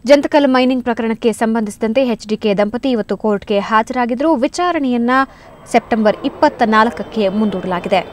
Jantakal mining ಪ್ರಕರಣಕ್ಕೆ ಸಂಬಂಧಿಸಿದಂತೆ HDK ದಂಪತಿ ಇವತ್ತು ಕೋರ್ಟ್ಗೆ ಹಾಜರಾಗಿದ್ದರೂ ವಿಚಾರಣೆಯನ್ನ ಸೆಪ್ಟೆಂಬರ್ ಇಪ್ಪತ್ತ ನಾಲ್ಕಕ್ಕೆ ಮುಂದೂಡಲಾಗಿದೆ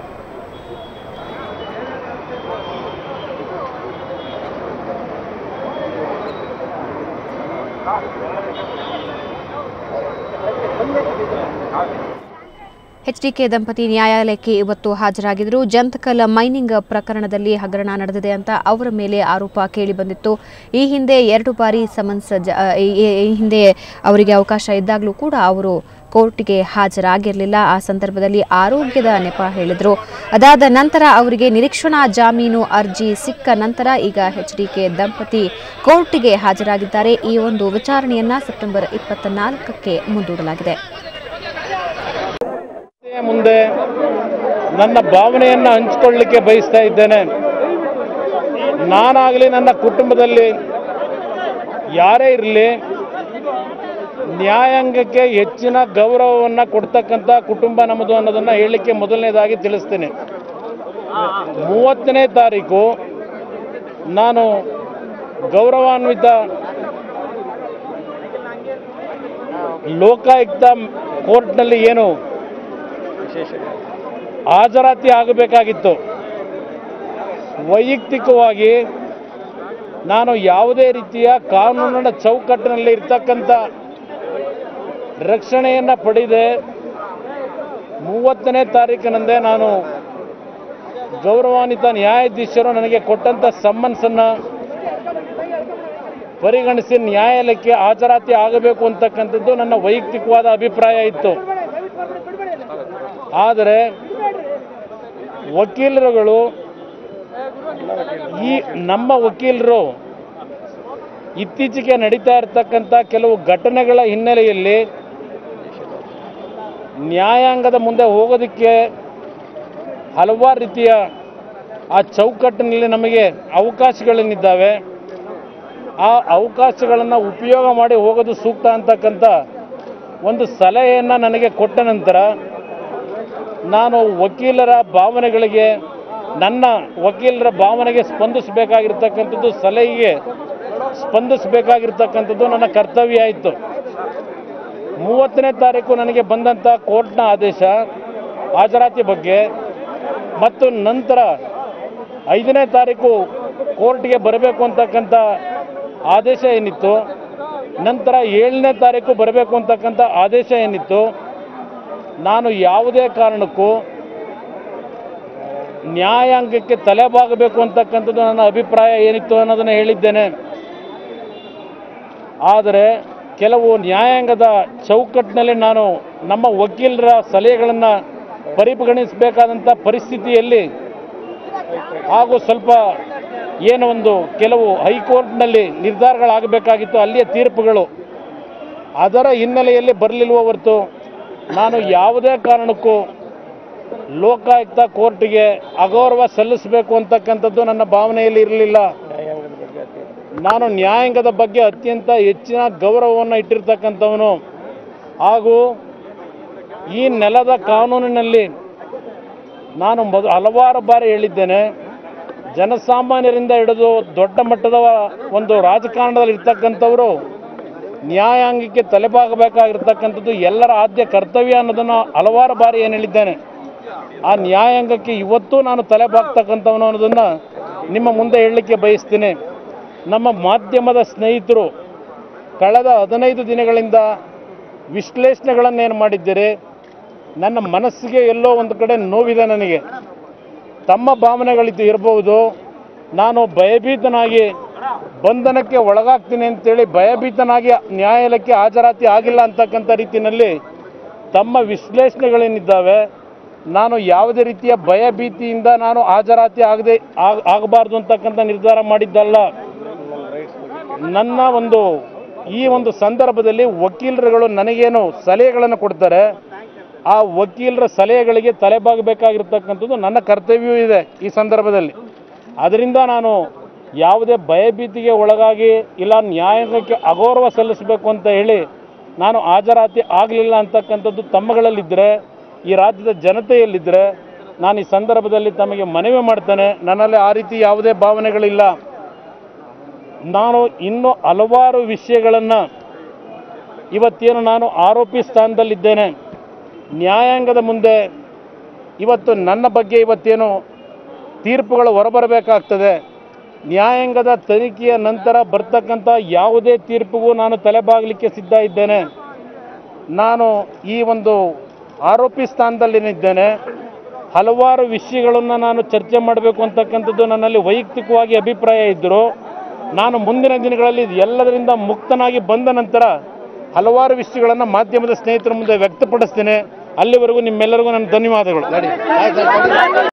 ಎಚ್ಡಿಕೆ ದಂಪತಿ ನ್ಯಾಯಾಲಯಕ್ಕೆ ಇವತ್ತು ಹಾಜರಾಗಿದ್ದರು ಜಂತಕಲ್ ಮೈನಿಂಗ್ ಪ್ರಕರಣದಲ್ಲಿ ಹಗರಣ ನಡೆದಿದೆ ಅಂತ ಅವರ ಮೇಲೆ ಆರೋಪ ಕೇಳಿಬಂದಿತ್ತು ಈ ಹಿಂದೆ ಎರಡು ಬಾರಿ ಸಮನ್ಸ್ ಜ- ಈ- ಈ- ಈ ಹಿಂದೆ ಅವರಿಗೆ ಅವಕಾಶ ಇದ್ದಾಗಲೂ ಕೂಡ ಅವರು ಕೋರ್ಟ್ಗೆ ಹಾಜರಾಗಿರಲಿಲ್ಲ ಆ ಸಂದರ್ಭದಲ್ಲಿ ಆರೋಗ್ಯದ ನೆಪ ಹೇಳಿದರು ಅದಾದ ನಂತರ ಅವರಿಗೆ ನಿರೀಕ್ಷಣಾ ಜಾಮೀನು ಅರ್ಜಿ ಸಿಕ್ಕ ನಂತರ ಈಗ ಎಚ್ಡಿಕೆ ದಂಪತಿ ಕೋರ್ಟ್ಗೆ ಹಾಜರಾಗಿದ್ದಾರೆ ಈ ಒಂದು ವಿಚಾರಣೆಯನ್ನ ಸೆಪ್ಟೆಂಬರ್ ಇಪ್ಪತ್ತ ನಾಲ್ಕಕ್ಕೆ ಮುಂದೂಡಲಾಗಿದೆ ವ್ಯಕ್ತಿಯ ಮುಂದೆ ನನ್ನ ಭಾವನೆಯನ್ನು ಹಂಚಿಕೊಳ್ಳಲಿಕ್ಕೆ ಬಯಸ್ತಾ ಇದ್ದೇನೆ ನಾನಾಗಲಿ ನನ್ನ ಕುಟುಂಬದಲ್ಲಿ ಯಾರೇ ಇರಲಿ ನ್ಯಾಯಾಂಗಕ್ಕೆ ಹೆಚ್ಚಿನ ಗೌರವವನ್ನು ಕೊಡ್ತಕ್ಕಂಥ ಕುಟುಂಬ ನಮ್ಮದು ಅನ್ನೋದನ್ನು ಹೇಳಲಿಕ್ಕೆ ಮೊದಲನೇದಾಗಿ ತಿಳಿಸ್ತೀನಿ ಮೂವತ್ತನೇ ತಾರೀಕು ನಾನು ಗೌರವಾನ್ವಿತ ಲೋಕಾಯುಕ್ತ ಕೋರ್ಟ್ನಲ್ಲಿ ಏನು ಹಾಜರಾತಿ ಆಗಬೇಕಾಗಿತ್ತು ವೈಯಕ್ತಿಕವಾಗಿ ನಾನು ಯಾವುದೇ ರೀತಿಯ ಕಾನೂನಿನ ಚೌಕಟ್ಟಿನಲ್ಲಿ ಇರ್ತಕ್ಕಂಥ ರಕ್ಷಣೆಯನ್ನು ಪಡೆದೆ ಮೂವತ್ತನೇ ತಾರೀಕಿನಂದೇ ನಾನು ಗೌರವಾನ್ವಿತ ನ್ಯಾಯಾಧೀಶರು ನನಗೆ ಕೊಟ್ಟಂಥ ಸಮ್ಮನ್ಸನ್ನು ಪರಿಗಣಿಸಿ ನ್ಯಾಯಾಲಯಕ್ಕೆ ಹಾಜರಾತಿ ಆಗಬೇಕು ಅಂತಕ್ಕಂಥದ್ದು ನನ್ನ ವೈಯಕ್ತಿಕವಾದ ಅಭಿಪ್ರಾಯ ಇತ್ತು ಆದರೆ ವಕೀಲರುಗಳು ಈ ನಮ್ಮ ವಕೀಲರು ಇತ್ತೀಚೆಗೆ ನಡೀತಾ ಇರತಕ್ಕಂಥ ಕೆಲವು ಘಟನೆಗಳ ಹಿನ್ನೆಲೆಯಲ್ಲಿ ನ್ಯಾಯಾಂಗದ ಮುಂದೆ ಹೋಗೋದಕ್ಕೆ ಹಲವಾರು ರೀತಿಯ ಆ ಚೌಕಟ್ಟಿನಲ್ಲಿ ನಮಗೆ ಅವಕಾಶಗಳೇನಿದ್ದಾವೆ ಆ ಅವಕಾಶಗಳನ್ನು ಉಪಯೋಗ ಮಾಡಿ ಹೋಗೋದು ಸೂಕ್ತ ಅಂತಕ್ಕಂಥ ಒಂದು ಸಲಹೆಯನ್ನು ನನಗೆ ಕೊಟ್ಟ ನಂತರ ನಾನು ವಕೀಲರ ಭಾವನೆಗಳಿಗೆ ನನ್ನ ವಕೀಲರ ಭಾವನೆಗೆ ಸ್ಪಂದಿಸಬೇಕಾಗಿರ್ತಕ್ಕಂಥದ್ದು ಸಲಹೆಗೆ ಸ್ಪಂದಿಸಬೇಕಾಗಿರ್ತಕ್ಕಂಥದ್ದು ನನ್ನ ಕರ್ತವ್ಯ ಆಯಿತು ಮೂವತ್ತನೇ ತಾರೀಕು ನನಗೆ ಬಂದಂಥ ಕೋರ್ಟ್ನ ಆದೇಶ ಹಾಜರಾತಿ ಬಗ್ಗೆ ಮತ್ತು ನಂತರ ಐದನೇ ತಾರೀಕು ಕೋರ್ಟ್ಗೆ ಬರಬೇಕು ಅಂತಕ್ಕಂಥ ಆದೇಶ ಏನಿತ್ತು ನಂತರ ಏಳನೇ ತಾರೀಕು ಬರಬೇಕು ಅಂತಕ್ಕಂಥ ಆದೇಶ ಏನಿತ್ತು ನಾನು ಯಾವುದೇ ಕಾರಣಕ್ಕೂ ನ್ಯಾಯಾಂಗಕ್ಕೆ ತಲೆಬಾಗಬೇಕು ಅಂತಕ್ಕಂಥದ್ದು ನನ್ನ ಅಭಿಪ್ರಾಯ ಏನಿತ್ತು ಅನ್ನೋದನ್ನು ಹೇಳಿದ್ದೇನೆ ಆದರೆ ಕೆಲವು ನ್ಯಾಯಾಂಗದ ಚೌಕಟ್ಟಿನಲ್ಲಿ ನಾನು ನಮ್ಮ ವಕೀಲರ ಸಲಹೆಗಳನ್ನು ಪರಿಗಣಿಸಬೇಕಾದಂಥ ಪರಿಸ್ಥಿತಿಯಲ್ಲಿ ಹಾಗೂ ಸ್ವಲ್ಪ ಏನು ಒಂದು ಕೆಲವು ಹೈಕೋರ್ಟ್ನಲ್ಲಿ ನಿರ್ಧಾರಗಳಾಗಬೇಕಾಗಿತ್ತು ಅಲ್ಲಿಯ ತೀರ್ಪುಗಳು ಅದರ ಹಿನ್ನೆಲೆಯಲ್ಲಿ ಬರಲಿಲ್ವ ಹೊರತು ನಾನು ಯಾವುದೇ ಕಾರಣಕ್ಕೂ ಲೋಕಾಯುಕ್ತ ಕೋರ್ಟ್ಗೆ ಅಗೌರವ ಸಲ್ಲಿಸಬೇಕು ಅಂತಕ್ಕಂಥದ್ದು ನನ್ನ ಭಾವನೆಯಲ್ಲಿ ಇರಲಿಲ್ಲ ನಾನು ನ್ಯಾಯಾಂಗದ ಬಗ್ಗೆ ಅತ್ಯಂತ ಹೆಚ್ಚಿನ ಗೌರವವನ್ನು ಇಟ್ಟಿರ್ತಕ್ಕಂಥವನು ಹಾಗೂ ಈ ನೆಲದ ಕಾನೂನಿನಲ್ಲಿ ನಾನು ಮೊದ ಹಲವಾರು ಬಾರಿ ಹೇಳಿದ್ದೇನೆ ಜನಸಾಮಾನ್ಯರಿಂದ ಹಿಡಿದು ದೊಡ್ಡ ಮಟ್ಟದ ಒಂದು ರಾಜಕಾರಣದಲ್ಲಿ ಇರ್ತಕ್ಕಂಥವರು ನ್ಯಾಯಾಂಗಕ್ಕೆ ತಲೆಬಾಗಬೇಕಾಗಿರ್ತಕ್ಕಂಥದ್ದು ಎಲ್ಲರ ಆದ್ಯ ಕರ್ತವ್ಯ ಅನ್ನೋದನ್ನು ಹಲವಾರು ಬಾರಿ ಏನು ಹೇಳಿದ್ದೇನೆ ಆ ನ್ಯಾಯಾಂಗಕ್ಕೆ ಇವತ್ತೂ ನಾನು ತಲೆಬಾಗ್ತಕ್ಕಂಥವನು ಅನ್ನೋದನ್ನು ನಿಮ್ಮ ಮುಂದೆ ಹೇಳಲಿಕ್ಕೆ ಬಯಸ್ತೀನಿ ನಮ್ಮ ಮಾಧ್ಯಮದ ಸ್ನೇಹಿತರು ಕಳೆದ ಹದಿನೈದು ದಿನಗಳಿಂದ ವಿಶ್ಲೇಷಣೆಗಳನ್ನೇನು ಮಾಡಿದ್ದೀರಿ ನನ್ನ ಮನಸ್ಸಿಗೆ ಎಲ್ಲೋ ಒಂದು ಕಡೆ ನೋವಿದೆ ನನಗೆ ತಮ್ಮ ಭಾವನೆಗಳಿದ್ದು ಇರಬಹುದು ನಾನು ಭಯಭೀತನಾಗಿ ಬಂಧನಕ್ಕೆ ಒಳಗಾಗ್ತೀನಿ ಅಂತೇಳಿ ಭಯಭೀತನಾಗಿ ನ್ಯಾಯಾಲಯಕ್ಕೆ ಹಾಜರಾತಿ ಆಗಿಲ್ಲ ಅಂತಕ್ಕಂಥ ರೀತಿಯಲ್ಲಿ ತಮ್ಮ ವಿಶ್ಲೇಷಣೆಗಳೇನಿದ್ದಾವೆ ನಾನು ಯಾವುದೇ ರೀತಿಯ ಭಯಭೀತಿಯಿಂದ ನಾನು ಹಾಜರಾತಿ ಆಗದೆ ಆಗ ಆಗಬಾರ್ದು ಅಂತಕ್ಕಂಥ ನಿರ್ಧಾರ ಮಾಡಿದ್ದಲ್ಲ ನನ್ನ ಒಂದು ಈ ಒಂದು ಸಂದರ್ಭದಲ್ಲಿ ವಕೀಲರುಗಳು ನನಗೇನು ಸಲಹೆಗಳನ್ನು ಕೊಡ್ತಾರೆ ಆ ವಕೀಲರ ಸಲಹೆಗಳಿಗೆ ತಲೆಬಾಗಬೇಕಾಗಿರ್ತಕ್ಕಂಥದ್ದು ನನ್ನ ಕರ್ತವ್ಯವೂ ಇದೆ ಈ ಸಂದರ್ಭದಲ್ಲಿ ಅದರಿಂದ ನಾನು ಯಾವುದೇ ಭಯಭೀತಿಗೆ ಒಳಗಾಗಿ ಇಲ್ಲ ನ್ಯಾಯಾಂಗಕ್ಕೆ ಅಗೌರವ ಸಲ್ಲಿಸಬೇಕು ಅಂತ ಹೇಳಿ ನಾನು ಹಾಜರಾತಿ ಆಗಲಿಲ್ಲ ಅಂತಕ್ಕಂಥದ್ದು ತಮ್ಮಗಳಲ್ಲಿದ್ದರೆ ಈ ರಾಜ್ಯದ ಜನತೆಯಲ್ಲಿದ್ದರೆ ನಾನು ಈ ಸಂದರ್ಭದಲ್ಲಿ ತಮಗೆ ಮನವಿ ಮಾಡ್ತೇನೆ ನನ್ನಲ್ಲಿ ಆ ರೀತಿ ಯಾವುದೇ ಭಾವನೆಗಳಿಲ್ಲ ನಾನು ಇನ್ನೂ ಹಲವಾರು ವಿಷಯಗಳನ್ನು ಇವತ್ತೇನು ನಾನು ಆರೋಪಿ ಸ್ಥಾನದಲ್ಲಿದ್ದೇನೆ ನ್ಯಾಯಾಂಗದ ಮುಂದೆ ಇವತ್ತು ನನ್ನ ಬಗ್ಗೆ ಇವತ್ತೇನು ತೀರ್ಪುಗಳು ಹೊರಬರಬೇಕಾಗ್ತದೆ ನ್ಯಾಯಾಂಗದ ತನಿಖೆಯ ನಂತರ ಬರ್ತಕ್ಕಂಥ ಯಾವುದೇ ತೀರ್ಪಿಗೂ ನಾನು ತಲೆಬಾಗಲಿಕ್ಕೆ ಸಿದ್ಧ ಇದ್ದೇನೆ ನಾನು ಈ ಒಂದು ಆರೋಪಿ ಸ್ಥಾನದಲ್ಲಿನಿದ್ದೇನೆ ಹಲವಾರು ವಿಷಯಗಳನ್ನು ನಾನು ಚರ್ಚೆ ಮಾಡಬೇಕು ಅಂತಕ್ಕಂಥದ್ದು ನನ್ನಲ್ಲಿ ವೈಯಕ್ತಿಕವಾಗಿ ಅಭಿಪ್ರಾಯ ಇದ್ದರು ನಾನು ಮುಂದಿನ ದಿನಗಳಲ್ಲಿ ಎಲ್ಲದರಿಂದ ಮುಕ್ತನಾಗಿ ಬಂದ ನಂತರ ಹಲವಾರು ವಿಷಯಗಳನ್ನು ಮಾಧ್ಯಮದ ಸ್ನೇಹಿತರ ಮುಂದೆ ವ್ಯಕ್ತಪಡಿಸ್ತೇನೆ ಅಲ್ಲಿವರೆಗೂ ನಿಮ್ಮೆಲ್ಲರಿಗೂ ನನ್ನ ಧನ್ಯವಾದಗಳು